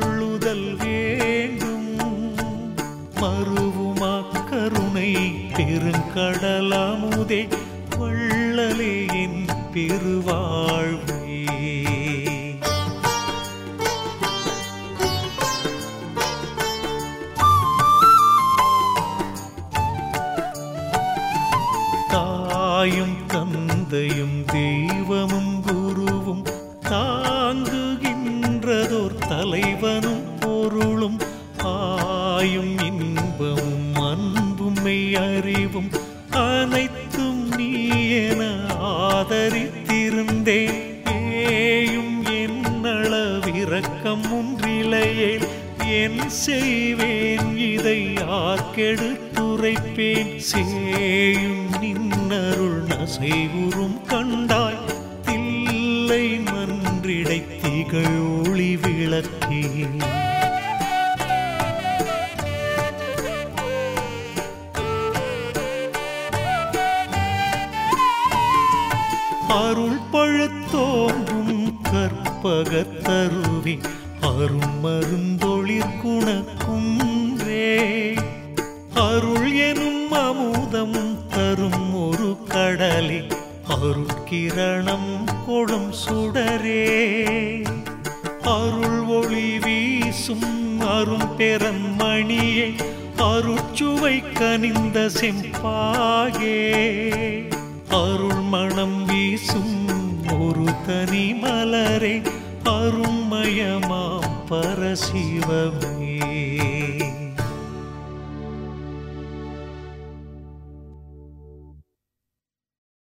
கொள்ளுதல் வேண்டும் மறுவுமா கருணை பெருங்கடலாமுதே வள்ளலே என் பெருவாழ்வே தாயும் தந்தையும் தெய்வமும் குருவும் தாங்குகின்றதோர் தலைவனும் பொருளும் ஆயும் இன்பமும் அன்பும் மெய் அறிவும் அனைத்தும் நீ என ஆதரித்திருந்தேன் ஏயும் என்னளவிறக்கம் ஒன்றிலையேல் என் செய்வேன் இதை யார்கெடுத்துரைப்பேன் சேயும் நின்னருள் நசைவுறும் கண்டாய் தில்லை மன்றிடை திகழ் ஒளி விளக்கே அருள் பழுத்தோங்கும் கற்பகத்தருவி அரும் மருந்தொழிற் குணக்குன்றே அருள் எனும் அமுதம் தரும் ஒரு கடலே அருட்கிரணம் கொடும் சுடரே அருள் ஒளி வீசும் அரும் பெருமணியை அருட்சுவை கனிந்த செம்பாகே அருள் மணம் வீசும் ஒரு தனி மலரே அருண்மயமாம் பரசிவமே